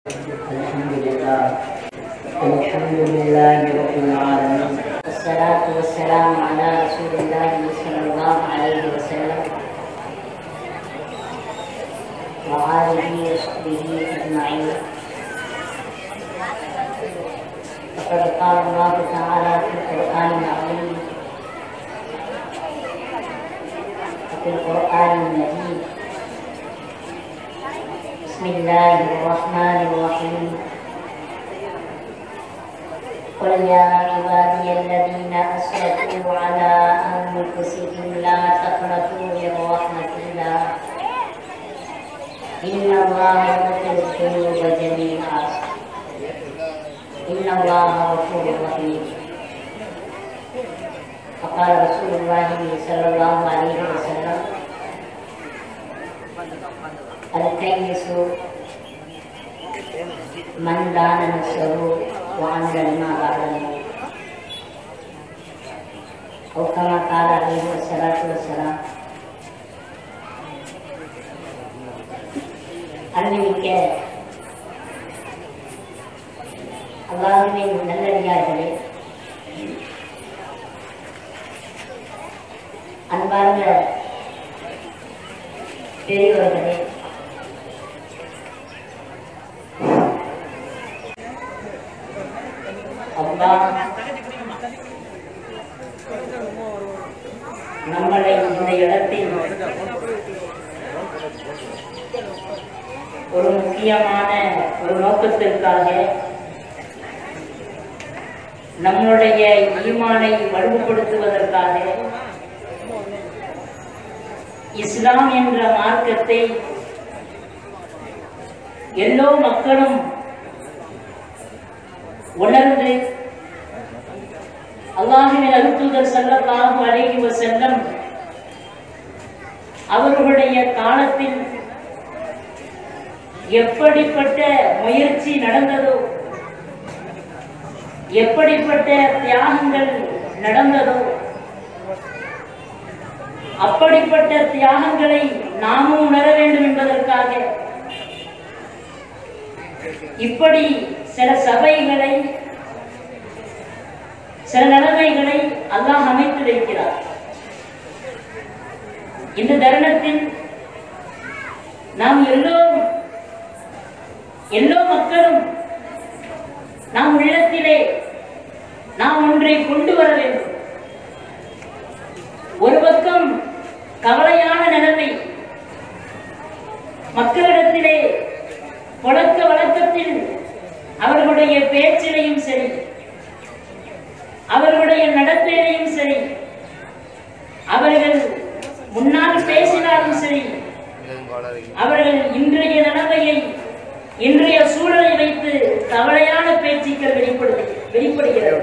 الحمد لله الحمد لله رب العالمين والصلاة والسلام على رسول الله صلى الله عليه وسلم وآله وصحبه أجمعين فقد قال الله تعالى في القرآن العظيم وفي القرآن المجيد بسم الله الرحمن الرحيم قل يا عبادي الذين أسرفوا على أنفسهم لا تقنطوا من رحمة الله إن الله يغفر الذنوب جميعا إن الله غفور رحيم فقال رسول الله صلى الله عليه وسلم الكيس من دان نفسه وعمل لما بعد الموت أو كما قال عليه الصلاة والسلام அன்பிமிக்க அல்லாஹுவின் நல்லடியார்களே அன்பார்ந்த பெரியவர்களே அல்லாஹ் நம்மளை இந்த இடத்தில் ஒரு முக்கியமான ஒரு நோக்கத்திற்காக நம்முடைய ஈமானை வலுப்படுத்துவதற்காக இஸ்லாம் என்ற மார்க்கத்தை எல்லோ மக்களும் உணர்ந்து அல்லாஹுவின் அருத்தூதர் ஸல்லல்லாஹு அலைஹி வஸல்லம் அவர்களுடைய காலத்தில் எப்படிப்பட்ட முயற்சி நடந்ததோ எப்படிப்பட்ட தியாகங்கள் நடந்ததோ அப்படிப்பட்ட தியாகங்களை நாமும் உணர வேண்டும் என்பதற்காக இப்படி சில சபைகளை சில நிலைமைகளை அல்லாஹ் அமைத்து வைக்கிறார் இந்த தருணத்தில் நாம் எல்லோரும் எல்லோ மக்களும் நாம் உள்ளத்திலே நாம் ஒன்றை கொண்டு வர வேண்டும் ஒரு பக்கம் கவலையான நிலைமை மக்களிடத்திலே பழக்க வழக்கத்தில் அவர்களுடைய பேச்சிலையும் சரி அவர்களுடைய நடத்தையிலையும் சரி அவர்கள் முன்னால் பேசினாலும் சரி அவர்கள் இன்றைய நிலைமையை இன்றைய சூழலை வைத்து கவலையான பேச்சுக்கள் வெளிப்படு வெளிப்படுகிறது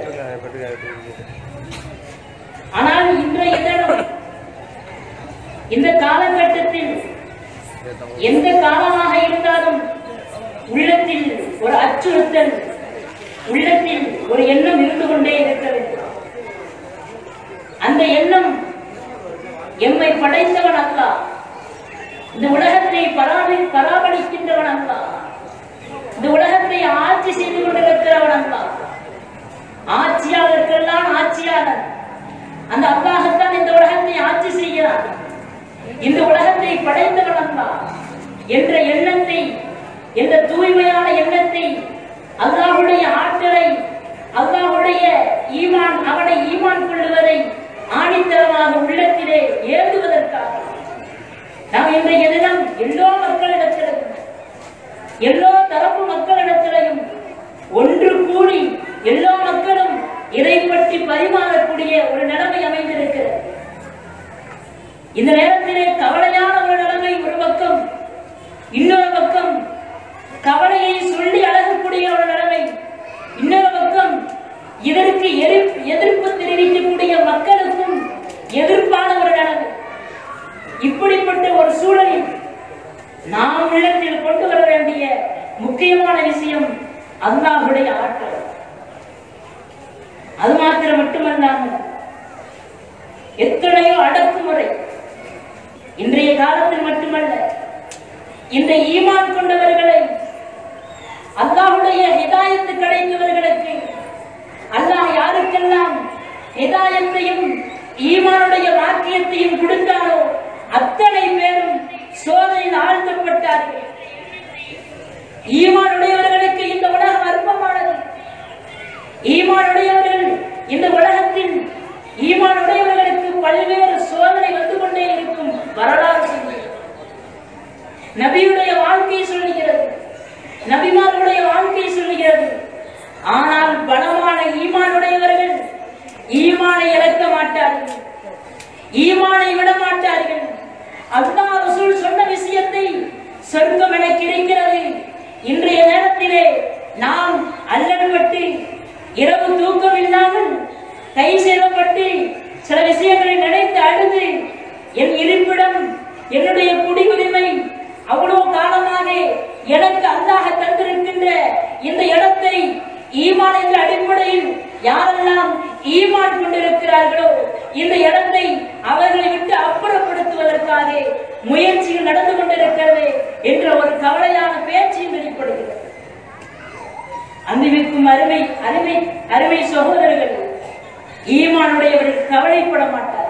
ஆனால் இன்றைய தினம் இந்த காலகட்டத்தில் எந்த காலமாக இருந்தாலும் உள்ளத்தில் ஒரு அச்சுறுத்தல் உள்ளத்தில் ஒரு எண்ணம் இருந்து கொண்டே இருக்க வேண்டும் அந்த எண்ணம் எம்மை படைத்தவன் அல்ல இந்த உலகத்தை பராமரி பராமரிக்கின்றவன் அல்ல இந்த உலகத்தை ஆட்சி செய்து கொண்டிருக்கிறவன் அல்ல ஆட்சியாளருக்கெல்லாம் ஆட்சியாளர் அந்த அல்லாஹத்தான் இந்த உலகத்தை ஆட்சி செய்கிறான் இந்த உலகத்தை படைத்தவன் அல்ல என்ற எண்ணத்தை என்ற தூய்மையான எண்ணத்தை அல்லாஹுடைய ஆற்றலை அல்லாஹுடைய ஈமான் அவனை ஈமான் கொள்ளுவதை ஆணித்தரமாக உள்ளத்திலே ஏந்துவதற்காக நாம் இன்றைய தினம் எல்லோ மக்களிடத்திலும் எல்லோ தரப்பு மக்களிடத்திலையும் ஒன்று கூடி எல்லா மக்களும் இதை பற்றி பரிமாறக்கூடிய ஒரு நிலைமை அமைந்திருக்கிறது இந்த நேரத்திலே கவலையான ஒரு நிலைமை ஒரு பக்கம் இன்னொரு பக்கம் கவலையை சொல்லி அழகக்கூடிய ஒரு நிலைமை இன்னொரு பக்கம் இதற்கு எதிர்ப்பு எதிர்ப்பு தெரிவிக்கக்கூடிய மக்களுக்கும் எதிர்ப்பான ஒரு நிலைமை இப்படிப்பட்ட ஒரு சூழலில் நாம் உள்ளத்தில் கொண்டு வர வேண்டிய முக்கியமான விஷயம் அல்லாஹுடைய ஆற்றல் அது மாத்திரம் மட்டுமல்லாமல் எத்தனையோ அடக்குமுறை இன்றைய காலத்தில் மட்டுமல்ல இந்த ஈமான் கொண்டவர்களை அல்லாஹ்வுடைய ஹிதாயத்து கிடைத்தவர்களுக்கு அல்லாஹ் யாருக்கெல்லாம் ஹிதாயத்தையும் ஈமானுடைய வாக்கியத்தையும் கொடுத்தாரோ அத்தனை பேரும் சோதனையில் ஆழ்த்தப்பட்டார்கள் ஈமானுடையவர்களுக்கு இந்த உலகம் அற்பமானது ஈமானுடையவர்கள் இந்த உலகத்தில் ஈமானுடையவர்களுக்கு பல்வேறு சோதனை வந்து கொண்டே இருக்கும் வரலாறு சொல்கிறது நபியுடைய வாழ்க்கை சொல்லுகிறது நபிமார்களுடைய வாழ்க்கை சொல்லுகிறது ஆனால் பலமான ஈமானுடையவர்கள் ஈமானை இழக்க மாட்டார்கள் ஈமானை விட மாட்டார்கள் அல்லாஹ் ரசூல் சொன்ன விஷயத்தை சொர்க்கம் எனக்கு இருக்கிறது இன்றைய நேரத்திலே நாம் அல்லல்பட்டு இரவு தூக்கம் இல்லாமல் கை சேதப்பட்டு சில விஷயங்களை நினைத்து அழுது என் இருப்பிடம் என்னுடைய குடியுரிமை அவ்வளவு காலமாக எனக்கு அல்லாஹ் தந்திருக்கின்ற இந்த இடத்தை ஈமான் என்ற அடிப்படையில் யாரெல்லாம் ஈமான் கொண்டிருக்கிறார்களோ இந்த இடத்தை அவர்களை விட்டு அப்புறப்படுத்துவதற்காக முயற்சிகள் நடந்து கொண்டிருக்கிறது என்ற ஒரு கவலையான பேச்சையும் வெளிப்படுகிறது அன்பிற்கும் அருமை அருமை அருமை சகோதரர்கள் ஈமானுடையவர்கள் கவலைப்பட மாட்டார்கள்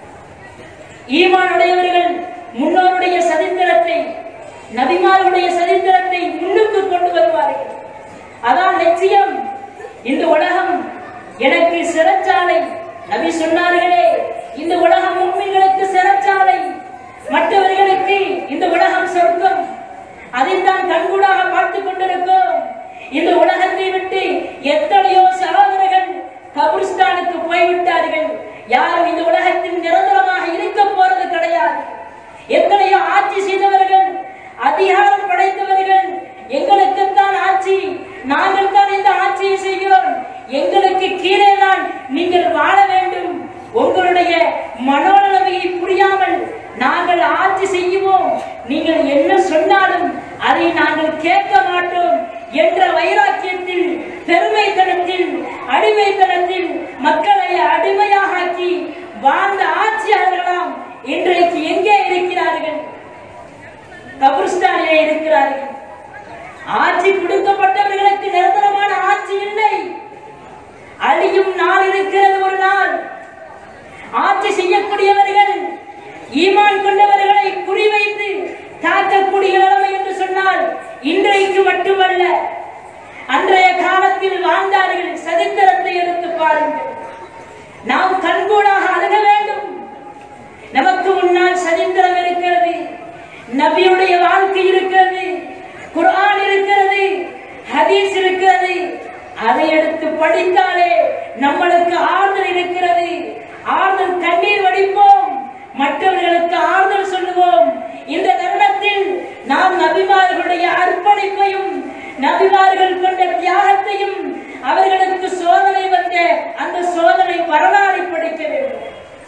ஈமானுடையவர்கள் முன்னோருடைய சரித்திரத்தை நபிமாருடைய சரித்திரத்தை முன்னுக்கு கொண்டு வருவார்கள் அதான் லட்சியம் இந்த உலகம் எனக்கு சிறைச்சாலை நபி சொன்னார்களே இந்த உலகம் முன்மின்களுக்கு சிறைச்சாலை மற்றவர்களுக்கு இந்த உலகம் சொர்க்கம் அதைத்தான் கண்கூடாக பார்த்துக் கொண்டிருக்கோம் இந்த உலகத்தை விட்டு எத்தனையோ சகோதரர்கள் கபுரிஸ்தானுக்கு போய்விட்டார்கள் யாரும் இந்த உலகத்தில் நிரந்தரமாக இருக்க போறது கிடையாது எத்தனையோ ஆட்சி செய்தவர்கள் அதிகாரம் படைத்தவர்கள் எங்களுக்குத்தான் ஆட்சி நாங்கள் தான் இந்த ஆட்சியை செய்கிறோம் எங்களுக்கு கீழே தான் நீங்கள் வாழ வேண்டும் உங்களுடைய மனோநிலைமையை புரியாமல் நாங்கள் ஆட்சி செய்வோம் நீங்கள் என்ன சொன்னாலும் அதை நாங்கள் கேட்க மாட்டோம் என்ற வைராக்கியத்தில் பெருமைத்தனத்தில் அடிமைத்தனத்தில் மக்களை அடிமையாக ஆக்கி வாழ்ந்த ஆட்சியாளர்களாம் இன்றைக்கு எங்கே இருக்கிறார்கள் கபுர்ஸ்தானிலே இருக்கிறார்கள் ஆட்சி கொடுக்கப்பட்டவர்களுக்கு நிரந்தரமான ஆட்சி இல்லை அழியும் நாள் இருக்கிறது ஒரு நாள் ஆட்சி செய்யக்கூடியவர்கள் ஈமான் கொண்டவர்களை குறிவைத்து தாக்கக்கூடிய நிலைமை என்று சொன்னால் இன்றைக்கு மட்டுமல்ல அன்றைய காலத்தில் வாழ்ந்தார்கள் சரித்திரத்தை எடுத்து பாருங்கள் நாம் கண்கூடாக அணுக வேண்டும் நமக்கு முன்னால் சரித்திரம் இருக்கிறது நபியுடைய வாழ்க்கை இருக்கிறது குர்ஆன் இருக்கிறது ஹதீஸ் இருக்கிறது அதை எடுத்து படித்தாலே நம்மளுக்கு ஆறுதல் இருக்கிறது ஆறுதல் கண்ணீர் வடிப்போம் மற்றவர்களுக்கு ஆறுதல் சொல்லுவோம் இந்த தருணத்தில் நாம் நபிமார்களுடைய அர்ப்பணிப்பையும் நபிமார்கள் கொண்ட தியாகத்தையும் அவர்களுக்கு சோதனை வந்த அந்த சோதனை வரலாறை படிக்க வேண்டும்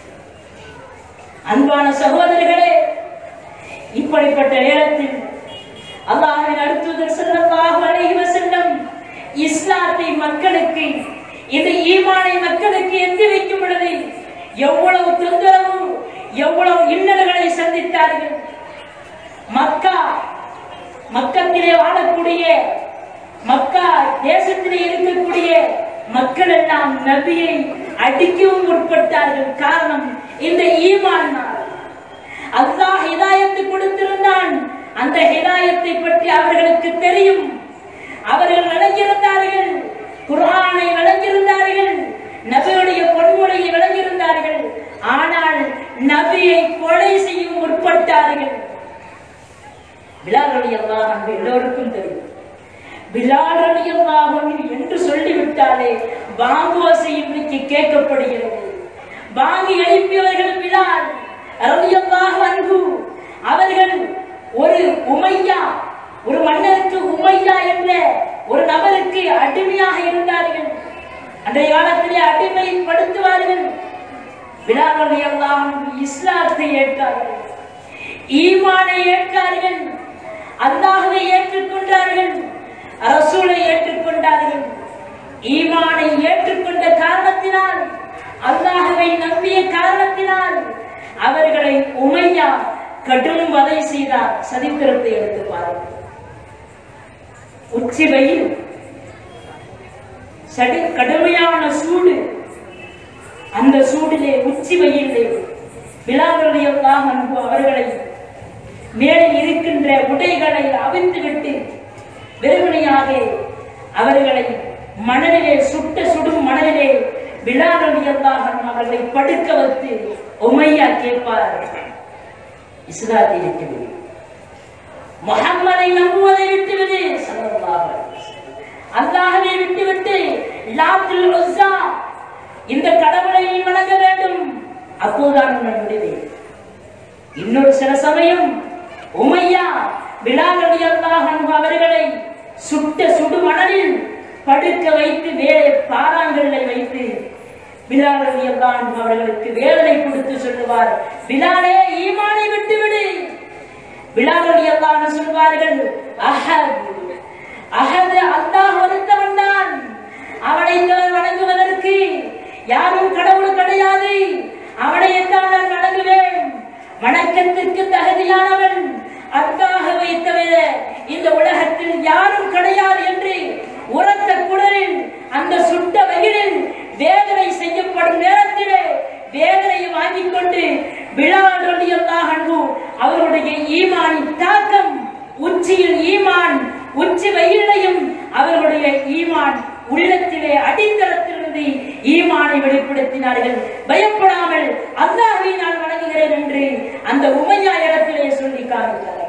அன்பான சகோதரர்களே இப்படிப்பட்ட நேரத்தில் அல்லாஹ்வின் அடுத்ததர் ஸல்லல்லாஹு அலைஹி வஸல்லம் இஸ்லாத்தை மக்களுக்கு இந்த ஈமானை மக்களுக்கு எத்தி வைக்கும் பொழுது எவ்வளவு தொந்தரவு எவ்வளவு இன்னல்களை சந்தித்தார்கள் மக்கா மக்கத்திலே வாழக்கூடிய மக்கா தேசத்திலே இருக்கக்கூடிய மக்கள் எல்லாம் நபியை அடிக்கவும் முற்பட்டார்கள் காரணம் இந்த ஈமான் அல்லாஹ் ஹிதாயத்தை கொடுத்திருந்தான் அந்த ஹிதாயத்தை பற்றி அவர்களுக்கு தெரியும் அவர்கள் விளங்கியிருந்தார்கள் குர்ஆனை விளங்கியிருந்தார்கள் நபியுடைய பொன்முறையை விளங்கியிருந்தார்கள் ஆனால் நபியை கொலை செய்யும் முற்பட்டார்கள் பிலால் ரலியல்லாஹு அன்ஹு எல்லோருக்கும் தெரியும் பிலால் ரலியல்லாஹு அன்ஹு என்று சொல்லிவிட்டாலே பாங்கோசை இன்றைக்கு கேட்கப்படுகிறது வாங்கி எழுப்பியவர்கள் பிலால் ரலியல்லாஹு அன்ஹு அவர்கள் ஒரு உமையா ஒரு மன்னருக்கு உமையா என்ற ஒரு நபருக்கு அடிமையாக இருந்தார்கள் அன்றைய காலத்திலே அடிமைப்படுத்துவார்கள் பிலால் ரலியல்லாஹு அன்ஹு இஸ்லாத்தை ஏற்றார்கள் ஈமானை ஏற்றார்கள் அல்லாஹ்வை ஏற்றுக்கொண்டார்கள் ரசூலை ஏற்றுக்கொண்டார்கள் ஈமானை ஏற்றுக்கொண்ட காரணத்தினால் அல்லாஹ்வை நம்பிய காரணத்தினால் அவர்களை உமையா கடும் வதை செய்தார் சரித்திரத்தை எடுத்து பாருங்கள் உச்சி வெயில் சடு கடுமையான சூடு அந்த சூடிலே உச்சி வெயிலே விழாவளியெல்லாம் அன்பு அவர்களை மேலே இருக்கின்ற உடைகளை அவிழ்த்துவிட்டு வெறுமனையாக அவர்களை மணலிலே சுட்ட சுடும் மணலிலே விழாவளியெல்லாம் அவர்களை படுக்க வைத்து உமையா கேட்பார் இஸ்லாத்தை விட்டுவிடு முகம்மதை நம்புவதை விட்டுவிடு ஸல்லல்லாஹு அலைஹி வஸல்லம். அல்லாஹ்வை விட்டுவிட்டு லாத்தில் உஸ்ஸா இந்த கடவுளை நீ வணங்க வேண்டும் அப்போதுதான் உன்னை விடுவேன் இன்னொரு சில சமயம் உமையா விழாவளி அல்லாஹ் அவர்களை சுட்ட சுடு மணலில் படுக்க வைத்து வேலை பாறாங்கல்லை வைத்து பிலால் அல்லாஹ் அவர்களுக்கு வேதனை கொடுத்து சொல்லுவார் பிலாலே ஈமானை விட்டுவிடு பிலால் அல்லாஹ் சொல்வார்கள் அஹத் அஹது அல்லாஹ் ஒருத்தவன் தான் அவனை நான் வணங்குவதற்கு யாரும் கடவுள் கிடையாது அவனை தான் நான் வணங்குவேன் வணக்கத்திற்கு தகுதியானவன் அல்லாஹவை தவிர இந்த உலகத்தில் யாரும் கிடையாது என்று உரத்த குரலில் அந்த சுட்ட வெயிலில் வேதனை செய்யப்படும் நேரத்திலே வேதனையை வாங்கிக் கொண்டு விழாவொழியல்லாக அவருடைய ஈமானின் தாக்கம் உச்சியில் ஈமான் உச்சி வெயிலையும் அவர்களுடைய ஈமான் உள்ளத்திலே அடித்தளத்திலிருந்து ஈமானை வெளிப்படுத்தினார்கள் பயப்படாமல் அல்லாஹ்வை நான் வணங்குகிறேன் என்று அந்த உமையா இடத்திலே சொல்லி காமித்தார்கள்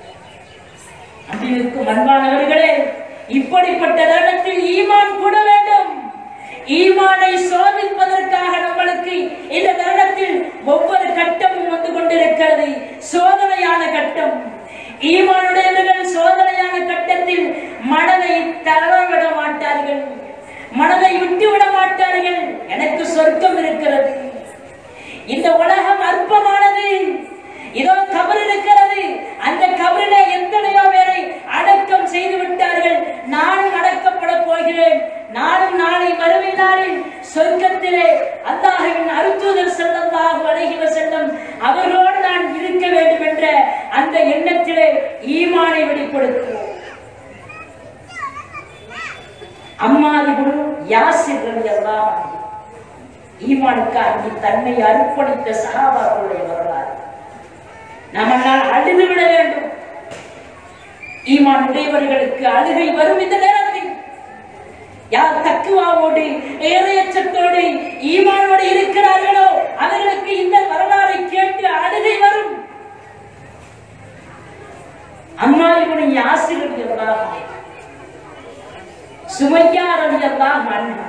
அன்பிற்கும் அன்பானவர்களே இப்படிப்பட்ட தருணத்தில் ஈமான் கூட வேண்டும் ஈமானை சோதிப்பதற்காக நம்மளுக்கு இந்த தருணத்தில் ஒவ்வொரு கட்டமும் வந்து கொண்டிருக்கிறது சோதனையான கட்டம் ஈமானுடையவர்கள் சோதனையான கட்டத்தில் மனதை தளரவிட மாட்டார்கள் மனதை விட்டு விட மாட்டார்கள் எனக்கு சொர்க்கம் இருக்கிறது இந்த உலகம் அற்பமானது இதோ கபர் இருக்கிறது அந்த கபரிலே எத்தனையோ பேரை அடக்கம் செய்து விட்டார்கள் நானும் அடக்கப்பட போகிறேன் நானும் நாளை மறுமை நாளில் சொர்க்கத்திலே அல்லாஹ்வின் அருத்தூதர் செல்லல்லாஹு அலைஹி வஸல்லம் அவர்களோடு நான் இருக்க வேண்டும் என்ற அந்த எண்ணத்திலே ஈமானை வெளிப்படுத்துவோம் அம்மாதி குரு யாசிர் ரலியல்லாஹு அன்ஹு ஈமானுக்கு அங்கு தன்னை அர்ப்பணித்த சகாபாக்களுடைய வரலாறு நம்மால் அழுது விட வேண்டும் ஈமான் உடையவர்களுக்கு அழுகை வரும் இந்த நேரத்தில் யார் தக்குவாவோடு ஏறையச்சத்தோடு ஈமானோடு இருக்கிறார்களோ அவர்களுக்கு இந்த வரலாறை கேட்டு அழுகை வரும் அம்மா இவனை ஆசிரியர் சுமையா ரலியல்லாஹு அன்ஹா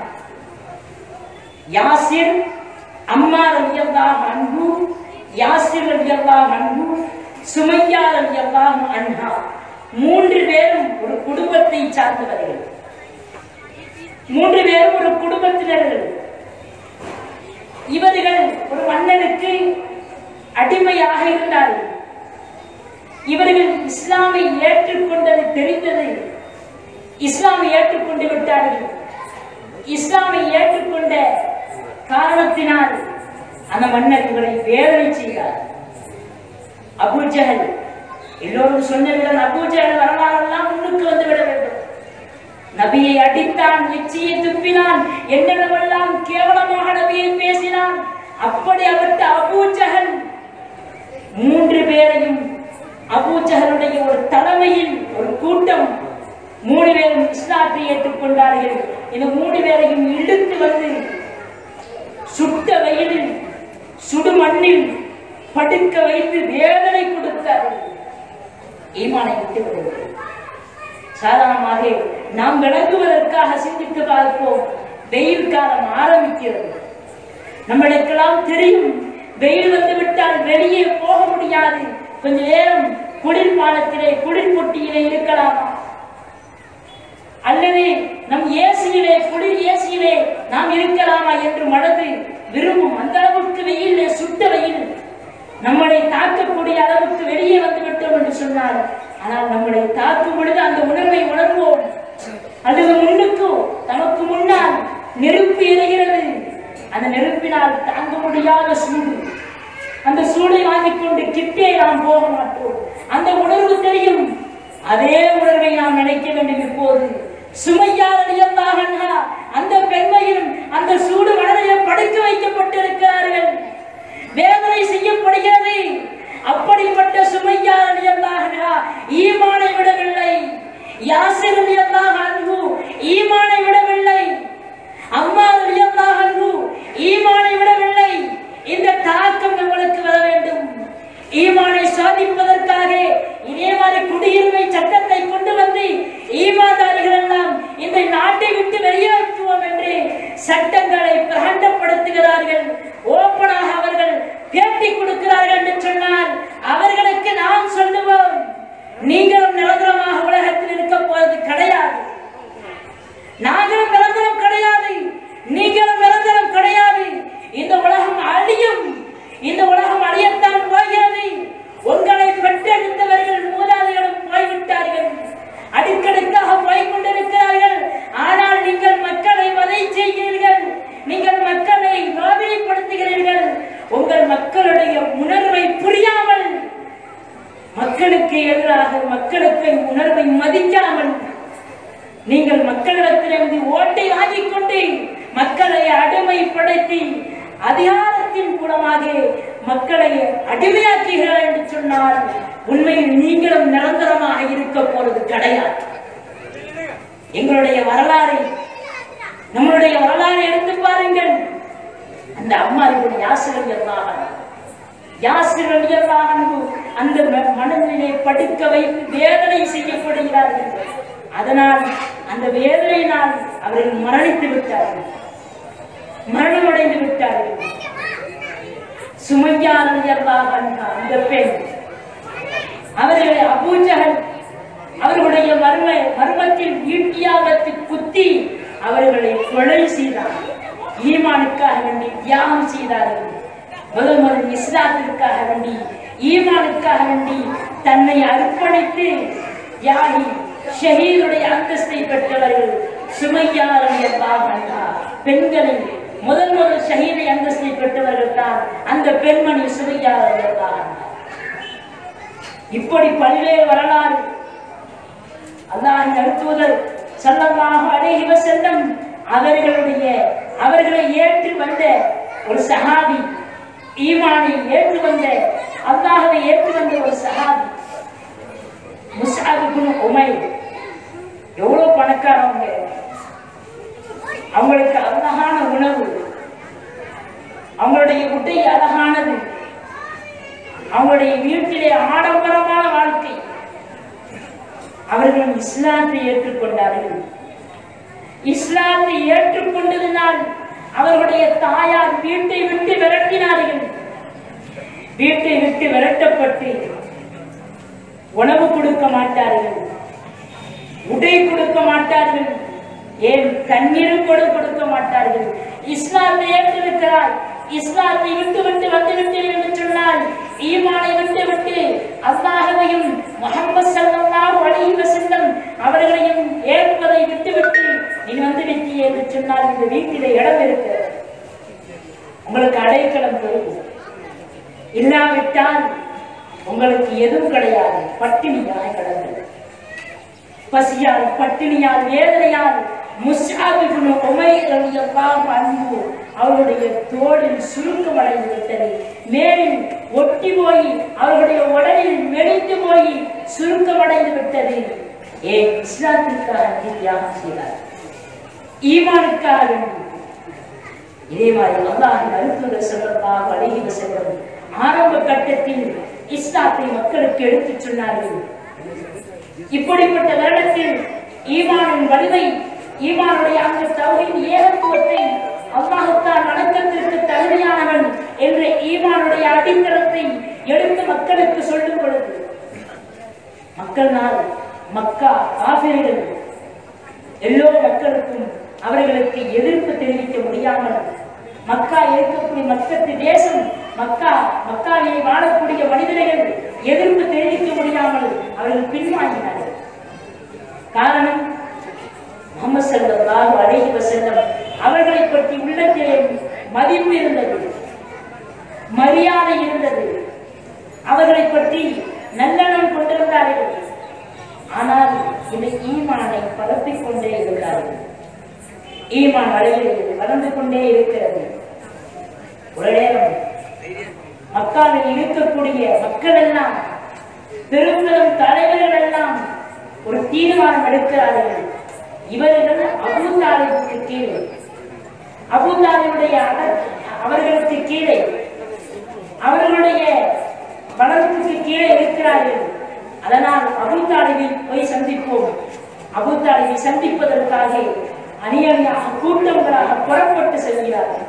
யாசிர் அம்மா ரலியல்லாஹு அன்ஹு யாசிர் ரலியல்லாஹு அன்ஹு சுமையா ரலியல்லாஹு அன்ஹா மூன்று பேரும் ஒரு குடும்பத்தை சார்ந்தவர்கள் மூன்று பேரும் ஒரு குடும்பத்தினர்கள் இவர்கள் ஒரு மன்னனுக்கு அடிமையாக இருந்தார்கள் இவர்கள் இஸ்லாமை ஏற்றுக்கொண்டது தெரிந்தது இஸ்லாமை ஏற்றுக்கொண்டு விட்டார்கள் இஸ்லாமை ஏற்றுக்கொண்ட காரணத்தினால் அந்த மன்னர் இவரை வேதனை செய்தார் அபூஜஹல் எல்லோரும் சொன்னவுடன் அபூஜஹல் வரலாறெல்லாம் முன்னுக்கு வந்து விட வேண்டும் நபியை அடித்தான் எச்சியை துப்பினான் என்னென்னவெல்லாம் கேவலமாக நபியை பேசினான் அப்படி அவர்கிட்ட அபூஜஹல் மூன்று பேரையும் அபூஜஹலுடைய ஒரு தலைமையில் ஒரு கூட்டம் மூணு பேரும் இஸ்லாத்தை ஏற்றுக்கொண்டார்கள் இந்த மூணு பேரையும் இழுத்து வந்து சுட்ட வெயிலில் சுடு மண்ணில் படுக்க வைத்து வேதனை கொடுத்தார்கள் ஈமானை விட்டு விடுங்கள் சாதாரணமாக நாம் விளங்குவதற்காக சிந்தித்து பார்ப்போம் வெயில் காலம் ஆரம்பிக்கிறது நம்மளுக்கெல்லாம் தெரியும் வெயில் வந்து விட்டால் வெளியே போக முடியாது கொஞ்ச நேரம் குளிர் பாலத்திலே குளிர் பொட்டியிலே இருக்கலாமா அல்லது நம் ஏசியிலே குளிர் ஏசியிலே நாம் இருக்கலாமா என்று மனது விரும்பும் அந்த அளவுக்கு வெயிலே சுட்ட வெயில் நம்மளை தாக்கக்கூடிய அளவுக்கு வெளியே வந்து விட்டோம் என்று சொன்னார் ஆனால் நம்மளை தாக்கும் பொழுது அந்த உணர்வை உணர்வோம் அல்லது முன்னுக்கு நமக்கு முன்னால் நெருப்பு எரிகிறது அந்த நெருப்பினால் தாங்க முடியாத சூடு அந்த சூடை வாங்கிக் கொண்டு கிட்டே நாம் போக மாட்டோம் அந்த உணர்வு தெரியும் அதே உணர்வை நாம் நினைக்க வேண்டும் இப்போது சுமையா ரலியல்லாஹு அன்ஹா அந்த பெண்மையிலும் அந்த சூடு மனதில் படுக்க வைக்கப்பட்டிருக்கிறார்கள் வேதனை செய்யப்படுகிறது அப்படிப்பட்ட சுமையா ரலியல்லாஹு அன்ஹா ஈமானை விடவில்லை யாசிர் ரலியல்லாஹு அன்ஹு ஈமானை விடவில்லை அம்மா ரலியல்லாஹு அன்ஹு ஈமானை விடவில்லை இந்த தாக்கம் நம்மளுக்கு வர வேண்டும் ஈமானை சாதிப்பதற்காக இதே மாதிரி குடியுரிமை சட்டத்தை கொண்டு வந்து ஈமான்தாரிகள் எல்லாம் இந்த நாட்டை விட்டு வெளியேற்றுவோம் என்று சட்டங்களை பிரகண்டப்படுத்துகிறார்கள் ஓப்பனாக அவர்கள் பேட்டி கொடுக்கிறார்கள் என்று சொன்னால் அவர்களுக்கு நாம் சொல்லுவோம் நீங்களும் நிரந்தரமாக உலகத்தில் இருக்க போவது கிடையாது நாங்களும் நிரந்தரம் கிடையாது நீங்களும் நிரந்தரம் கிடையாது இந்த உலகம் அழியும் இந்த உலகம் அழியத்தான் போகிறது உங்களை பெற்றெடுத்தவர்கள் மூதாதைகளும் போய்விட்டார்கள் அடுக்கடுக்காக போய் கொண்டிருக்கிறார்கள் ஆனால் நீங்கள் மக்களை வதை செய்கிறீர்கள் நீங்கள் மக்களை நோவிலைப்படுத்துகிறீர்கள் உங்கள் மக்களுடைய உணர்வை புரியாமல் மக்களுக்கு எதிராக மக்களுக்கு உணர்வை மதிக்காமல் நீங்கள் மக்களிடத்திலிருந்து ஓட்டை வாங்கிக் கொண்டு மக்களை அடிமைப்படுத்தி அதிகாரத்தின் மூலமாக மக்களை அடிமையாக்குகிறார் என்று சொன்னால் உண்மையில் நீங்களும் நிரந்தரமாக இருக்க போறது கிடையாது எங்களுடைய வரலாறை நம்மளுடைய வரலாறை எடுத்து பாருங்கள் அந்த அம்மா இப்படி யாசிரம் எல்லாம் யாசிரம் எல்லாம் அந்த ம- மனதிலே படுக்க வைத்து வேதனை செய்யப்படுகிறார்கள் அதனால் அந்த வேதனையினால் அவர்கள் மரணித்து விட்டார்கள் மரணமடைந்து விட்டார்கள் சுமையா ரலியல்லாஹு அன்ஹா அந்த பெண் அவர்களை அபூஜகல் அவர்களுடைய மர்ம மர்மத்தில் ஈட்டியாகத்து குத்தி அவர்களை கொலை செய்தார் ஈமானுக்காக வேண்டி தியாகம் செய்தார்கள் முதல் முதல் இஸ்லாத்திற்காக வேண்டி ஈமானுக்காக வேண்டி தன்னை அர்ப்பணித்து தியாகி ஷஹீதுடைய அந்தஸ்தை பெற்றவர்கள் சுமையா ரலியல்லாஹு அன்ஹா பெண்களில் முதல் முதல் ஷஹீதை அந்தஸ்தை பெற்றவர்கள் தான் அந்த பெண்மணி சுமையா ரலியல்லாஹு அன்ஹா இப்படி பல்வேறு வரலாறு அல்லாஹின் அழுத்துவதர் ஸல்லல்லாஹு அலைஹி வஸல்லம் அவர்களுடைய அவர்களை ஏற்று வந்த ஒரு சஹாபி ஈமானை ஏற்று வந்த அல்லாஹ்வை ஏற்று வந்த ஒரு சஹாபி முஸ்அப் இப்னு உமைர் எவ்வளவு பணக்காரவங்க அவங்களுக்கு அழகான உணவு அவங்களுடைய உடை அழகானது அவங்களுடைய வீட்டிலே ஆடம்பரமான வாழ்க்கை அவர்கள் இஸ்லாத்தை ஏற்றுக்கொண்டார்கள் இஸ்லாத்தை ஏற்றுக்கொண்டதினால் அவர்களுடைய தாயார் வீட்டை விட்டு விரட்டினார்கள் வீட்டை விட்டு விரட்டப்பட்டு உணவு கொடுக்க மாட்டார்கள் உடை கொடுக்க மாட்டார்கள் ஏன் தண்ணீரும் கூட கொடுக்க மாட்டார்கள் இஸ்லாத்தை ஏற்றிருக்கிறார் இஸ்லாத்தை விட்டு விட்டு வந்து விட்டேன் என்று சொன்னால் ஈமானை விட்டு விட்டு அல்லாஹவையும் முகமது ஸல்லல்லாஹு அலைஹி வஸல்லம் அவர்களையும் ஏற்பதை விட்டுவிட்டு நீ வந்து விட்டியே என்று சொன்னால் இந்த வீட்டிலே இடம் இருக்கு உங்களுக்கு அடைக்கலம் தரும் இல்லாவிட்டால் உங்களுக்கு எதுவும் கிடையாது பட்டினியாய் கடந்தது பசியால் பட்டினியால் வேதனையால் முஸ்ஆப் இப்னு உமைர் ரலியல்லாஹு அன்ஹு அவருடைய தோளில் சுருக்கம் அடைந்து விட்டது மேலில் ஒட்டி போய் அவருடைய உடலில் மெலிந்து போய் சுருக்கம் அடைந்து விட்டது ஏன் இஸ்லாத்திற்காக வேண்டி தியாகம் செய்தார் ஈமானுக்காக வேண்டி இதே மாதிரி அல்லாஹின் அழுத்துற செல்லத்தாக அழகி செல்லும் ஆரம்ப கட்டத்தில் இஸ்லாத்தை மக்களுக்கு எடுத்துச் சொன்னார்கள் இப்படிப்பட்ட வருடத்தில் ஈமானின் வலிமை ஈமானுடைய அந்த தவறின் ஏகத்துவத்தை அல்லாஹுத்தான் வணக்கத்திற்கு தகுதியானவன் என்ற ஈமானுடைய அடித்தளத்தை எடுத்து மக்களுக்கு சொல்லும் பொழுது மக்கள் நாள் மக்கா காபிர்கள் எல்லோ மக்களுக்கும் அவர்களுக்கு எதிர்ப்பு தெரிவிக்க முடியாமல் மக்கா இருக்கக்கூடிய மக்கத்து தேசம் மக்கா மக்காவிலே வாழக்கூடிய மனிதர்கள் எதிர்ப்பு தெரிவிக்க முடியாமல் அவர்கள் பின்வாங்கினார்கள் காரணம் முகமது ஸல்லல்லாஹு அலைஹி வஸல்லம் அவர்களை பற்றி உள்ளத்திலே மதிப்பு இருந்தது மரியாதை இருந்தது அவர்களை பற்றி நல்லெண்ணம் கொண்டிருந்தார்கள் ஆனால் இந்த ஈமானை பரப்பிக் கொண்டே இருக்கிறார்கள் ஈமான் வளர்கிறது வளர்ந்து கொண்டே இருக்கிறது ஒரு நேரம் மக்காவில் இருக்கக்கூடிய மக்கள் எல்லாம் பெரும் பெரும் தலைவர்கள் எல்லாம் ஒரு தீர்மானம் எடுக்கிறார்கள் இவர்கள் அபூதாலிபுக்கு கீழே அபூதாலிபுடைய அட- அவர்களுக்கு கீழே அவர்களுடைய வளர்ப்புக்கு கீழே இருக்கிறார்கள் அதனால் அபூதாலிபை போய் சந்திப்போம் அபூதாலிபை சந்திப்பதற்காக அணியணியாக கூட்டங்களாக புறப்பட்டு செல்கிறார்கள்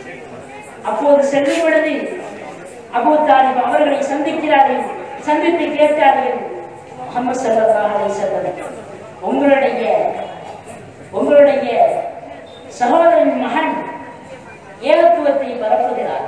அப்போது செல்லும் பொழுது அபூ தாலிப் அவர்களை சந்திக்கிறார்கள் சந்தித்து கேட்டார்கள் முகமது ஸல்லல்லாஹு அலைஹி வஸல்லம் உங்களுடைய உங்களுடைய சகோதரன் மகன் ஏகத்துவத்தை பரப்புகிறார்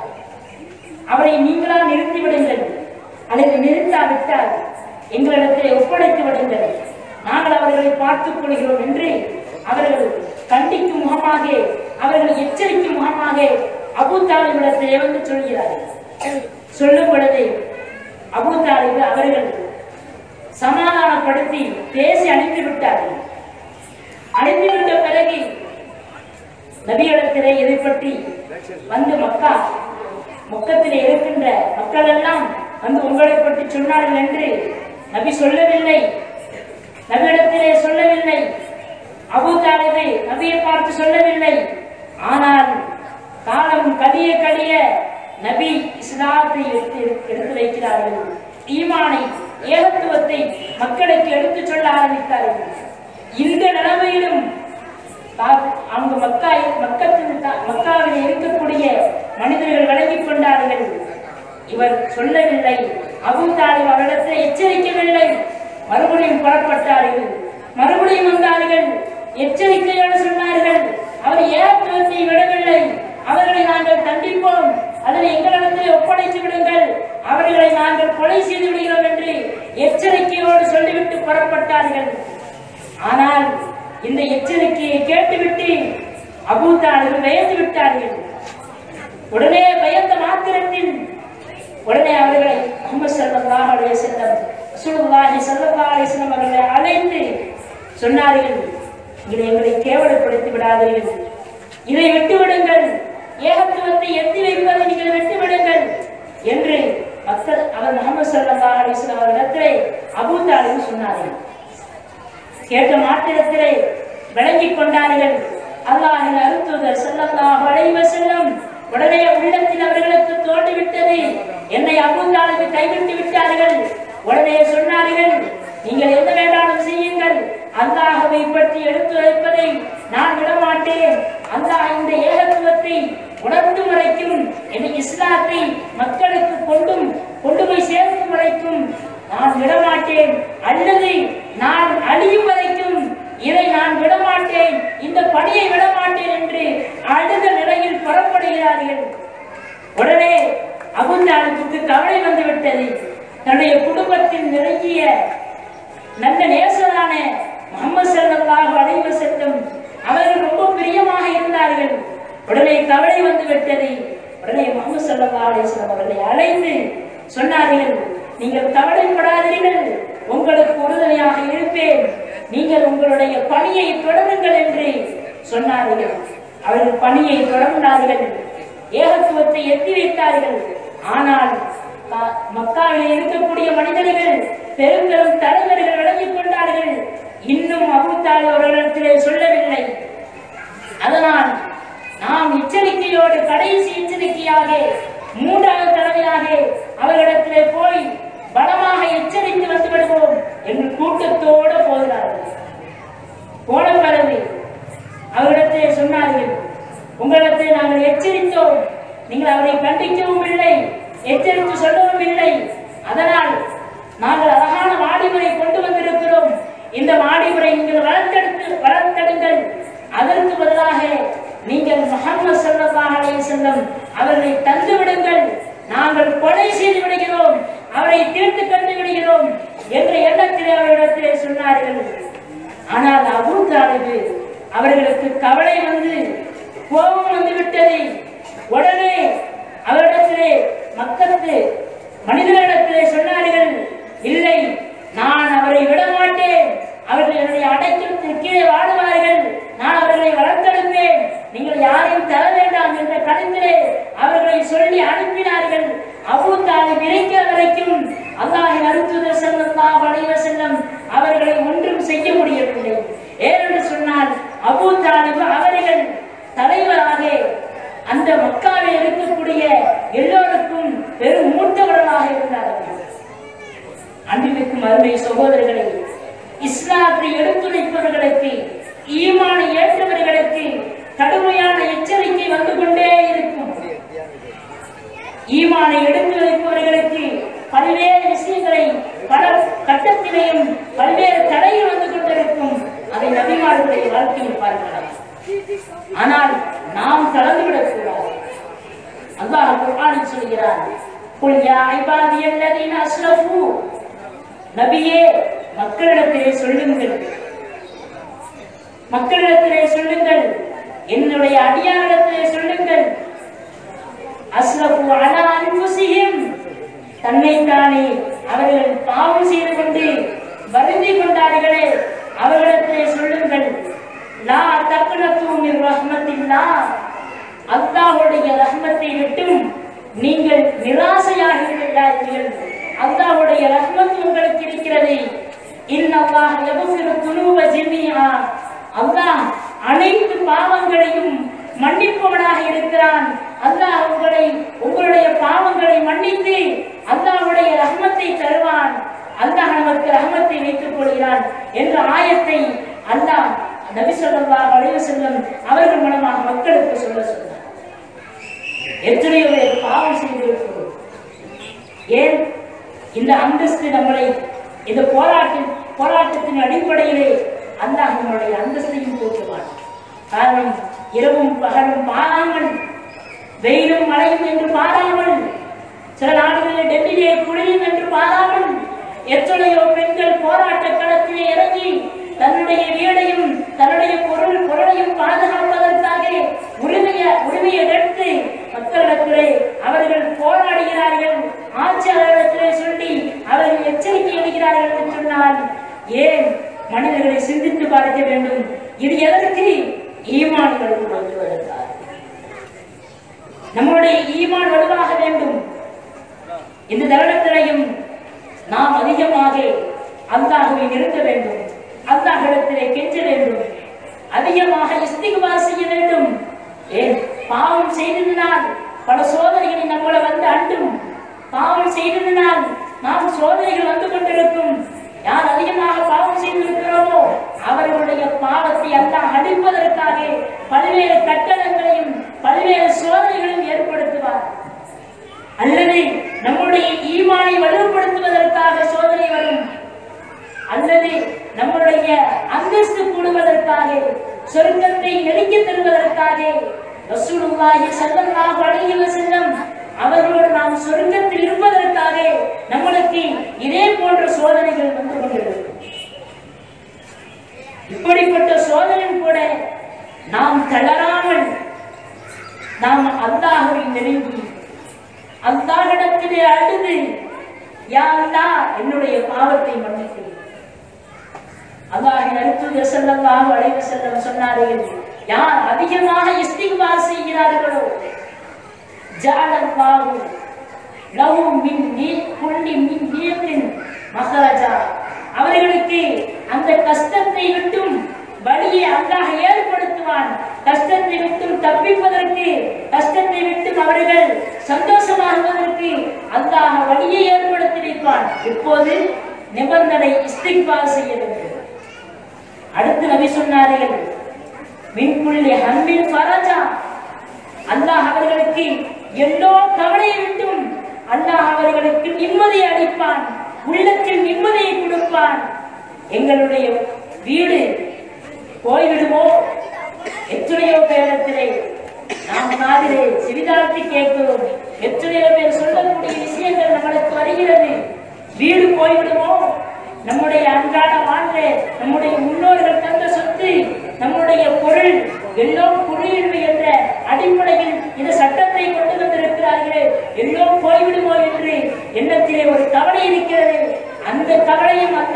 அவரை நீங்களா நிறுத்தி விடுங்கள் அல்லது நிறுத்தாவிட்டால் எங்களிடத்தில் ஒப்படைத்து விடுங்கள் நாங்கள் அவர்களை பார்த்துக் கொள்கிறோம் என்று அவர்கள் கண்டிக்கும் முகமாக அவர்கள் எச்சரிக்கும் முகமாக அபூ தாலிபிடத்திலே வந்து சொல்கிறார்கள் சொல்லும் பொழுது அபூ தாலிப் அவர்கள் சமாதானப்படுத்தி பேசி அனுப்பி விட்டார்கள் அனுப்பிவிட்ட பிறகு நபியிடத்திலே இதை பற்றி வந்து மக்கா மொக்கத்திலே இருக்கின்ற மக்கள் எல்லாம் வந்து உங்களை பற்றி சொன்னார்கள் என்று நபி சொல்லவில்லை நபியிடத்திலே சொல்லவில்லை அபூ தாலிபை நபியை பார்த்து சொல்லவில்லை ஆனால் காலம் கடிய கடிய நபி இஸ்லாத்தை எடுத்து எடுத்து வைக்கிறார்கள் ஈமானை ஏகத்துவத்தை மக்களுக்கு எடுத்துச் சொல்ல ஆரம்பித்தார்கள் இந்த நிலைமையிலும் கா- அங்கு மக்கா மக்கத்தில் த- மக்காவில் இருக்கக்கூடிய மனிதர்கள் விளங்கிக் கொண்டார்கள் இவர் சொல்லவில்லை அபூ தாலிப் அவரிடத்தில் எச்சரிக்கவில்லை மறுபடியும் புறப்பட்டார்கள் மறுபடியும் வந்தார்கள் எச்சரிக்கையோடு சொன்னார்கள் அவர் ஏகத்துவத்தை விடவில்லை அவர்களை நாங்கள் தண்டிப்போம் அதனை எங்களிடத்தில் ஒப்படைத்து விடுங்கள் அவர்களை நாங்கள் கொலை செய்து விடுகிறோம் என்று எச்சரிக்கையோடு சொல்லிவிட்டு புறப்பட்டார்கள் ஆனால் இந்த எச்சரிக்கையை கேட்டுவிட்டு அபூதாலிகள் பயந்து விட்டார்கள் உடனே பயந்த மாத்திரத்தில் உடனே அவர்களை முகமது ஸல்லல்லாஹு அலைஹி வஸல்லம் ரசூலுல்லாஹி ஸல்லல்லாஹு அலைஹி வஸல்லம் அவர்களை அழைத்து சொன்னார்கள் இதை எங்களை கேவலப்படுத்தி விடாதீர்கள் இதை விட்டு விடுங்கள் ஏகத்துவத்தை எத்தி வைப்பதை நீங்கள் விட்டு விடுங்கள் என்று மக்கள் அவர் முகமது ஸல்லல்லாஹு அலைஹி வஸல்லம் அவர்களிடத்திலே அபூ தாலிப் சொன்னார்கள் கேட்ட மாத்திரத்திலே விளங்கிக் கொண்டார்கள் அல்லாஹின் அருத்துதர் ஸல்லல்லாஹு அலைஹி வஸல்லம் உடனே உள்ளத்தில் அவர்களுக்கு தோன்றிவிட்டது என்னை அபூதாலுக்கு கைவிட்டு விட்டார்கள் உடனே சொன்னார்கள் நீங்கள் எந்த வேண்டாலும் செய்யுங்கள் அல்லாஹவை பற்றி எடுத்து வைப்பதை நான் விடமாட்டேன் அல்லாஹ் இந்த ஏகத்துவத்தை உணர்த்தும் வரைக்கும் இந்த இஸ்லாத்தை மக்களுக்கு கொண்டும் கொண்டு போய் சேர்க்கும் வரைக்கும் நான் விடமாட்டேன் அல்லது நான் அழியும் வரைக்கும் இதை நான் விடமாட்டேன் இந்த பணியை விடமாட்டேன் என்று அழுத நிலையில் புறப்படுகிறார்கள் உடனே அபுந்தாலுக்கு கவலை வந்து விட்டது தன்னுடைய குடும்பத்தில் நெருங்கிய நல்ல நேசரான முகமது ஸல்லல்லாஹு அலைஹி வஸல்லம் அவர்கள் ரொம்ப பிரியமாக இருந்தார்கள் உடனே கவலை வந்து விட்டது உடனே முகமது ஸல்லல்லாஹு அலைஹி வஸல்லம் அவர்களை அழைத்து சொன்னார்கள் நீங்கள் கவலைப்படாதீர்கள் உங்களுக்கு உறுதுணையாக இருப்பேன் நீங்கள் உங்களுடைய பணியை தொடருங்கள் என்று சொன்னார்கள் அவர்கள் பணியை தொடர்ந்தார்கள் ஏகத்துவத்தை எத்தி வைத்தார்கள் ஆனால் ம- மக்காவில் இருக்கக்கூடிய மனிதர்கள் பெரும் பெரும் தலைவர்கள் விளங்கிக் கொண்டார்கள் இன்னும் அபுத்தால் அவர்களிடத்திலே சொல்லவில்லை அதனால் நாம் எச்சரிக்கையோடு கடைசி எச்சரிக்கையாக மூன்றாவது தடவையாக அவர்களிடத்திலே போய் பலமாக எச்சரித்து வந்து விடுவோம் என்று கூட்டத்தோடு போகிறார்கள் போன பிறகு அவரிடத்திலே சொன்னார்கள் உங்களிடத்தில் நாங்கள் எச்சரித்தோம் நீங்கள் அவரை கண்டிக்கவும் இல்லை எச்சரித்து சொல்லவும் இல்லை அதனால் நாங்கள் அழகான மாடிமுறை கொண்டு வந்திருக்கிறோம் இந்த மாடிமுறை நீங்கள் வளர்த்தெடுத்து வளர்த்தெடுங்கள் அதற்கு பதிலாக நீங்கள் முகமது ஸல்லல்லாஹு அலைஹி வஸல்லம் அவர்களை தந்து விடுங்கள் நாங்கள் கொலை செய்து விடுகிறோம் அவரை தீர்த்து கண்டு விடுகிறோம் என்ற எண்ணத்திலே அவரிடத்திலே சொன்னார்கள் ஆனால் அபூ தாலிபு அவர்களுக்கு கவலை வந்து கோபம் வந்து விட்டது உடனே அவரிடத்திலே மக்களுக்கு மனிதர்களிடத்திலே சொன்னார்கள் இல்லை நான் அவரை விட மாட்டேன் அவர்கள் என்னுடைய அடைக்கலத்தின் கீழே வாடுவார்கள் நான் அவர்களை வளர்த்தெடுப்பேன் நீங்கள் யாரையும் தர வேண்டாம் என்ற கருத்திலே அவர்களை சொல்லி அனுப்பினார்கள் அபூ தாலிப் இருக்கிற வரைக்கும் அல்லாஹின் அருத்துதர் ஸல்லல்லாஹு அலைஹி வஸல்லம் அவர்களை ஒன்றும் செய்ய முடியவில்லை ஏனென்று சொன்னால் அபூ தாலிப் அவர்கள் தலைவராக அந்த மக்காவில் இருக்கக்கூடிய எல்லோருக்கும் பெரும் மூத்தவர்களாக இருந்தார்கள் அன்பிற்கும் அருமை சகோதரர்களே இஸ்லாத்தை எடுத்துரைப்பவர்களுக்கு ஈமானை ஏற்றவர்களுக்கு கடுமையான எச்சரிக்கை வந்து கொண்டே இருக்கும் ஈமானை எடுத்து வைப்பவர்களுக்கு பல்வேறு விஷயங்களை பல கட்டத்திலேயும் பல்வேறு தடைகள் வந்து கொண்டிருக்கும் அதை நபிமார்களுடைய வாழ்க்கையில் பார்க்கலாம் ஆனால் நாம் கலந்துவிடக் கூடாது அல்லாஹ் குர்ஆனில் சொல்கிறார் குல் யா இபாதியல்லதீன அஸ்ரஃபு நபியே மக்களிடத்திலே சொல்லுங்கள் மக்களிடத்திலே சொல்லுங்கள் என்னுடைய அடியாரிடத்திலே சொல்லுங்கள் அஸ்ரஃபு அலா அன்ஃபுஸிஹிம் தன்னைத்தானே அவர்கள் பாவம் செய்து கொண்டு வருந்தி கொண்டார்களே அவர்களிடத்திலே சொல்லுங்கள் லா தக்னத்து மின் ரஹ்மத்தில்லாஹ் அல்லாஹ்வுடைய ரஹ்மத்தை விட்டும் நீங்கள் நிராசையாக விடாதீர்கள் அல்லாஹ்வுடைய ரஹ்மத் உங்களுக்கு இருக்கிறது இன்னல்லாஹ் யக்ஃபிரு துனூப ஜமீஆ அல்லாஹ் அனைத்து பாவங்களையும் மன்னிப்பவனாக இருக்கிறான் அல்லாஹ் உங்களை உங்களுடைய பாவங்களை மன்னித்து அல்லாஹ்வுடைய ரஹ்மத்தை தருவான் அல்லாஹ் நமக்கு ரஹ்மத்தை வைத்துக் கொள்கிறான் என்ற ஆயத்தை அல்லாஹ் நபி ஸல்லல்லாஹு அலைஹி வஸல்லம் அவர்கள் மூலமாக மக்களுக்கு சொல்ல சொன்னார் எத்தனையோ பேர் பாவம் செய்திருக்கிறோம் ஏன் இந்த அந்தஸ்து நம்மளை இந்த போராட்ட போராட்டத்தின் அடிப்படையிலே அல்லாஹ் நம்மளுடைய அந்தஸ்தையும் போற்றுவான் காரணம் இரவும் பகலும் பாராமல் வெயிலும் மழையும் என்று பாராமல் சில நாடுகளில் டெல்லியிலே குளிரும் என்று பாராமல் எத்தனையோ பெண்கள் போராட்ட களத்திலே இறங்கி தன்னுடைய வீடையும் தன்னுடைய பொருள் பொருளையும் பாதுகாப்பதற்காக உரிமைய உரிமையை எடுத்து மக்களிடத்திலே அவர்கள் போராடுகிறார்கள் ஆட்சியாளரிடத்திலே சொல்லி அவர்கள் எச்சரிக்கை அளிக்கிறார்கள் என்று சொன்னால் ஏன் மனிதர்களை சிந்தித்து பார்க்க வேண்டும் இது எதற்கு ஈமான்கள் வருவதற்காக நம்முடைய ஈமான் வலுவாக வேண்டும் இந்த தருணத்திலையும் நாம் அதிகமாக அல்லாஹுவை நிறுத்த வேண்டும் அல்லாஹிடத்திலே கெஞ்ச வேண்டும் அதிகமாக இஸ்திகுபார் செய்ய வேண்டும் ஏன் பாவம் செய்ததினால் பல சோதனைகளை நம்மளை வந்து அண்டும் பாவம் செய்ததினால் நாம் சோதனைகள் வந்து கொண்டிருக்கும் யார் அதிகமாக பாவம் செய்திருக்கிறோமோ அவர்களுடைய பாவத்தை அல்லாஹ் அடிப்பதற்காக பல்வேறு கட்டணங்களையும் பல்வேறு சோதனைகளையும் ஏற்படுத்துவார் அல்லது நம்முடைய ஈமானை வலுப்படுத்துவதற்காக சோதனை வரும் அல்லது நம்முடைய அந்தஸ்து கூடுவதற்காக சொர்க்கத்தை நெருக்கி தருவதற்காக ரசூலுல்லாஹி ஸல்லல்லாஹு அலைஹி வஸல்லம் அவர்களோடு நாம் சொர்க்கத்தில் இருப்பதற்காக நம்மளுக்கு இதே போன்ற சோதனைகள் வந்து கொண்டிருக்கும் இப்படிப்பட்ட சோதனை கூட நாம் தளராமல் நாம் அல்லாஹுவை நெருங்கி அல்லாஹிடத்திலே அழுது யா அல்லாஹ் என்னுடைய பாவத்தை மன்னித்து அல்லாஹின் அடுத்து ஸல்லல்லாஹு அலைஹி வஸல்லம் சொன்னார்கள் யார் அதிகமாக இஸ்திக்பார் செய்கிறார்களோ ஜஅலல்லாஹு லஹு மின் நீ குல்லி மின் நீயத்தின் மஹரஜா அவர்களுக்கு அந்த கஷ்டத்தை விட்டும் வழியை அல்லாஹ் ஏற்படுத்துவான் கஷ்டத்தை விட்டும் தப்பிப்பதற்கு கஷ்டத்தை விட்டும் அவர்கள் சந்தோஷமாகுவதற்கு அல்லாஹ் வழியை ஏற்படுத்தி வைப்பான் இப்போது நிபந்தனை இஸ்திக்பார் செய்ய வேண்டும் அடுத்து நபி சொன்னார்கள் மின்குள்ளி ஹம்மின் ஃபரஜா அல்லாஹ் அவர்களுக்கு எல்லோ கவலையை விட்டும் அல்லாஹ் அவர்களுக்கு நிம்மதியை அளிப்பான் உள்ளத்தில் நிம்மதியை கொடுப்பான் எங்களுடைய வீடு போய்விடுமோ எத்தனையோ பேரிடத்திலே நாம் காதிலே சிறிதாழ்த்தி கேட்கிறோம் எத்தனையோ பேர் சொல்லக்கூடிய விஷயங்கள் நம்மளுக்கு வருகிறது வீடு போய்விடுமோ நம்முடைய அன்றாட வாழ்வு நம்முடைய முன்னோர்கள் தந்த சொத்து நம்முடைய பொருள் எல்லாம் குடியுரிமை என்ற அடிப்படையில் இந்த சட்டத்தை கொண்டு வந்திருக்கிறார்களே எல்லாம் போய்விடுமோ என்று எண்ணத்திலே ஒரு கவலை இருக்கிறது அந்த கவலையும்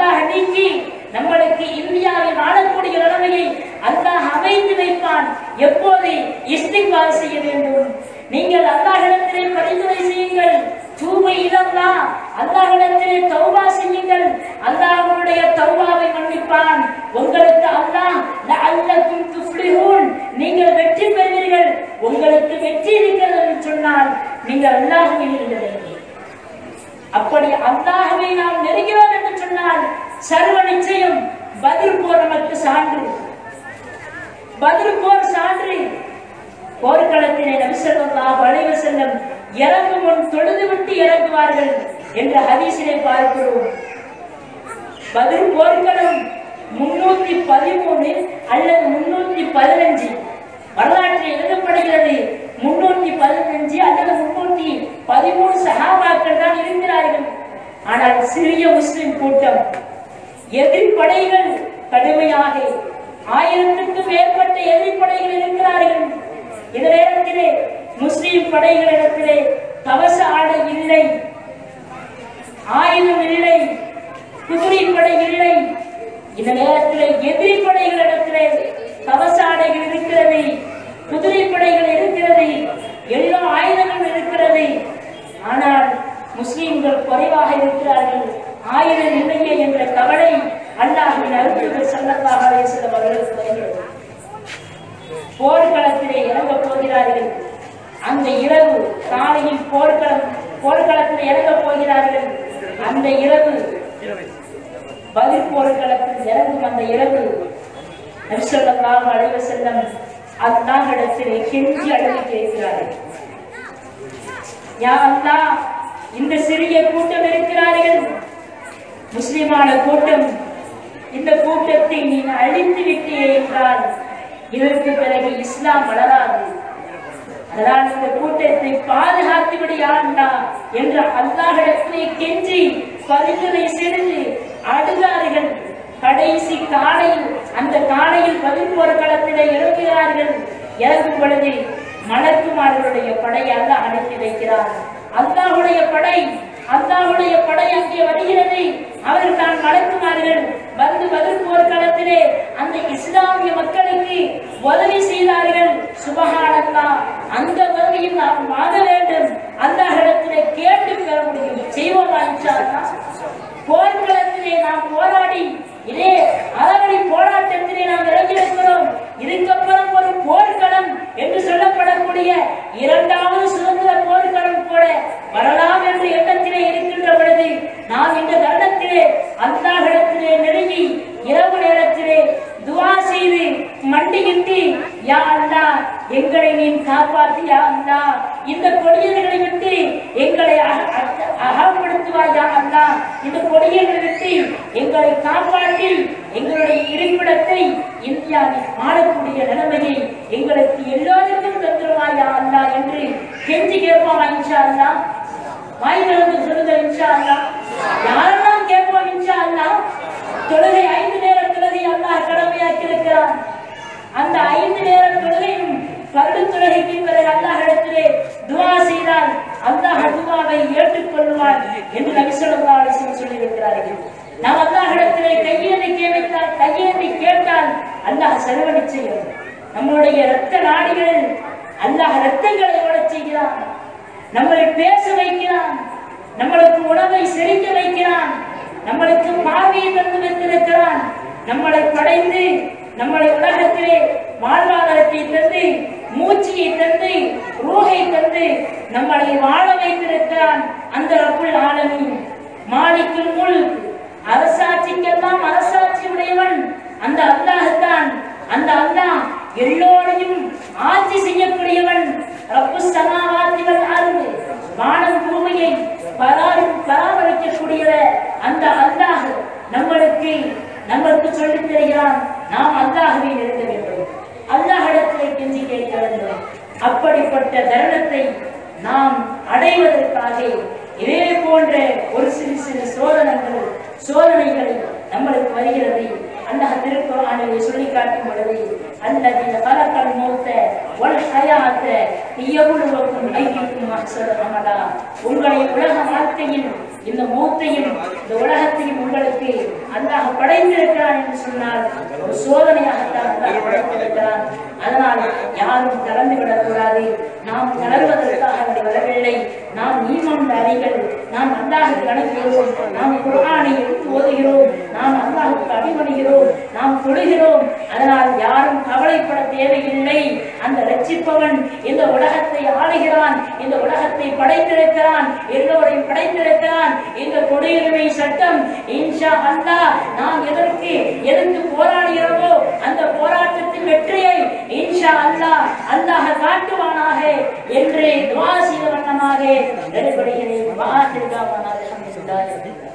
எப்போது இஸ்திக்பார் செய்ய வேண்டும் நீங்கள் அல்லாஹ்விடத்திலே பரிந்துரை செய்யுங்கள் தூபை இலல்லா அல்லாஹ்விடத்திலே தௌபா செய்யுங்கள் அல்லாஹ்வுடைய தௌபாவை மன்னிப்பான் உங்களுக்கு அல்லாஹ் லஅல்லக்கும் துஃப்லிஹூன் நீங்கள் வெற்றி பெறுவீர்கள் உங்களுக்கு வெற்றி இருக்கிறது என்று சொன்னால் நீங்கள் அல்லாஹ்வை நெருங்க வேண்டும் அப்படி அல்லாஹ்வை நாம் நெருங்கிறோம் என்று சொன்னால் சர்வ நிச்சயம் பதில் போர் நமக்கு சான்று பதில் போர் சான்று போர்க்களத்திலே நபிசல்லாஹு அலைஹி வஸல்லம் இறங்கும் முன் தொழுது விட்டு இறங்குவார்கள் என்ற ஹதீஸிலே பார்க்கிறோம் பதில் போர்க்களம் முன்னூத்தி பதிமூணு அல்லது முன்னூத்தி பதினஞ்சு வரலாற்றில் எழுதப்படுகிறது முன்னூத்தி பதினஞ்சு அல்லது முன்னூத்தி பதிமூணு சகாபாக்கள் தான் இருக்கிறார்கள் ஆனால் சிறிய முஸ்லிம் கூட்டம் எதிர்ப்படைகள் கடுமையாக ஆயிரத்துக்கும் மேற்பட்ட எதிர்ப்படைகள் இருக்கிறார்கள் இந்த நேரத்திலே முஸ்லிம் படைகளிடத்திலே கவச ஆடை இல்லை ஆயுதம் இல்லை குதிரைப்படை இல்லை இந்த நேரத்திலே எதிரி படைகளிடத்திலே கவச ஆடைகள் இருக்கிறது குதிரைப்படைகள் இருக்கிறது எல்லா ஆயுதங்களும் இருக்கிறது ஆனால் முஸ்லிம்கள் குறைவாக இருக்கிறார்கள் ஆயுதம் இல்லையே என்ற கவலை அல்லாஹின் அருள்கள் சல்லல்லாஹு அலைஹி வஸல்லம் அவர்களுக்கு வருகிறது போர்க்களத்திலே இறங்கப் போகிறார்கள் அந்த இரவு காலையில் போர்க்களம் போர்க்களத்தில் இறங்கப் போகிறார்கள் அந்த இரவு பதில் போர்க்களத்தில் இறங்கும் அந்த இரவு நபிசல்லாஹு அலைஹி வஸல்லம் அல்லாஹ்விடத்திலே கெஞ்சி அழுது கேட்கிறார்கள் யா அல்லாஹ் இந்த சிறிய கூட்டம் இருக்கிறார்கள் முஸ்லிமான கூட்டம் இந்த கூட்டத்தை நீ அழித்து விட்டே என்றால் இதற்கு பிறகு இஸ்லாம் வளராது அதனால் இந்த கூட்டத்தை பாதுகாத்து விடையாண்டா என்ற அல்லாஹிடத்திலே கெஞ்சி பரிந்துரை செய்து அழுதார்கள் கடைசி காலையில் அந்த காலையில் பதில் போர்க்களத்திலே இறங்குகிறார்கள் இறங்கும் பொழுது மலக்குமார்களுடைய படை அல்லாஹ் அனுப்பி வைக்கிறார் அல்லாஹுடைய படை அல்லாஹுடைய படை அங்கே வருகிறது அவர்கள் தான் மலக்குமார்கள் வந்து பதில் போர்க்களத்திலே அந்த இஸ்லாமிய மக்களுக்கு உதவி செய்தார்கள் சுபஹானல்லா அந்த உதவியும் நாம் வாங்க வேண்டும் அல்லாஹிடத்திலே கேட்டு பெற முடியும் செய்வோமா இன்ஷா அல்லாஹ்? போர்க்களத்திலே நாம் போராடி இதே அறவழி போராட்டத்திலே நாம் இறங்கியிருக்கிறோம் இதுக்கப்புறம் ஒரு போர்க்களம் என்று சொல்லப்படக்கூடிய இரண்டாவது சுதந்திர போர்க்களம் கூட வரலாம் என்ற எண்ணத்திலே இருக்கின்ற பொழுது நாம் இந்த தருணத்திலே அல்லாஹிடத்திலே நெருங்கி இரவு நேரத்திலே துவா செய்து மண்டியிட்டு யா அல்லாஹ் எங்களை நீ காப்பாற்றி யா அல்லாஹ் இந்த கொடியர்களை விட்டு எங்களை அக- அக- அகப்படுத்துவாய் யா அல்லாஹ் இந்த கொடியர்களை விட்டு எங்களை காப்பாற்றி எங்களுடைய இருப்பிடத்தை இந்தியாவில் ஆளக்கூடிய நிலைமையை எங்களுக்கு எல்லோருக்கும் தந்துருவாய் யா அல்லாஹ் என்று கெஞ்சி கேட்போம் இன்ஷா அல்லாஹ் வாய் திறந்து சொல்லுங்க இன்ஷா அல்லாஹ் யாரெல்லாம் கேட்போம் இன்ஷா அல்லாஹ் தொழுகை ஐந்து நேர தொழுகை அல்லாஹ் கடமையாக்கி இருக்கிறான் அந்த ஐந்து நேர தொழுகையும் பருடு தொழுகைக்கு பிறகு அல்லாஹ் இடத்திலே துவா செய்தால் அல்லாஹ் துவாவை ஏற்றுக்கொள்வான் என்று நபி ஸல்லல்லாஹு அலைஹி வஸல்லம் சொல்லி இருக்கிறார்கள் நாம் அல்லாஹ் இடத்திலே கையேந்தி கேட்டால் கையேந்தி கேட்டால் அல்லாஹ் சர்வ நிச்சயம் நம்முடைய இரத்த நாடிகளில் அல்லாஹ் இரத்தங்களை ஓடச் செய்கிறான் நம்மளை பேச வைக்கிறான் நம்மளுக்கு உணவை செரிக்க வைக்கிறான் நம்மளுக்கு பார்வையை தந்து வைத்திருக்கிறான் நம்மளை படைத்து நம்மளை உலகத்திலே வாழ்வாதாரத்தை தந்து மூச்சியை தந்து ரூஹை தந்து நம்மளை வாழ வைத்திருக்கிறான் அந்த ரப்புல் ஆலமீன் மாலிக்குல் முல்க் அரசாட்சிக்கெல்லாம் அரசாட்சி உடையவன் அந்த அல்லாஹ் தான் அந்த அல்லாஹ் எல்லோரையும் ஆட்சி செய்யக்கூடியவன் ரப்பு சமாவாத்தி வல் அருள் வானம் பூமியை பராமரி பராமரிக்கக்கூடிய அந்த அல்லாஹ் நம்மளுக்கு நம்மளுக்கு சொல்லித் தருகிறான் நாம் அல்லாஹ்வை நெருங்க வேண்டும் அல்லாஹ்விடத்திலே கெஞ்சி கேட்க வேண்டும் அப்படிப்பட்ட தருணத்தை நாம் அடைவதற்காக இதே போன்ற ஒரு சிறு சிறு சோதனைகள் சோதனைகள் நம்மளுக்கு வருகிறது அல்லாஹ் திருக்குறானிலே சொல்லி காட்டும் பொழுது அல்லது கலக்கல் மௌத்த வல் ஹயாத்த இயவுழுவக்கும் ஐக்கிக்கும் அஹ்சன அமலா உங்களை உலக வாழ்க்கையில் இந்த மூத்தையும் இந்த உலகத்தையும் உங்களுக்கு அல்லாஹ் படைத்திருக்கிறான் என்று சொன்னால் ஒரு சோதனையாகத்தான் அல்லாஹ் படைத்திருக்கிறான் அதனால் யாரும் கலந்து விடக்கூடாது நாம் தளர்வதற்காக அப்படி வரவில்லை நாம் ஈமான்தாரிகள் நாம் அல்லாஹுக்கு அனுப்புகிறோம் நாம் குர்ஆனை எடுத்து ஓதுகிறோம் நாம் அல்லாஹுக்கு அடிபணிகிறோம் நாம் தொழுகிறோம் அதனால் யாரும் கவலைப்பட தேவையில்லை அந்த ரட்சிப்பவன் இந்த உலகத்தை ஆளுகிறான் இந்த உலகத்தை படைத்திருக்கிறான் எல்லோரையும் படைத்திருக்கிறான் இந்த குடியுரிமை சட்டம் இன்ஷா அல்லாஹ் நாம் எதற்கு எதற்கு போராடுகிறோமோ அந்த போராட்டத்தின் வெற்றியை இன்ஷா அல்லாஹ் அல்லாஹ் காட்டுவானாக என்று துவா செய்த வண்ணமாக நெருப்படுகிறேன் வாசிர்காவான அல்ஹம்துலில்லாஹ்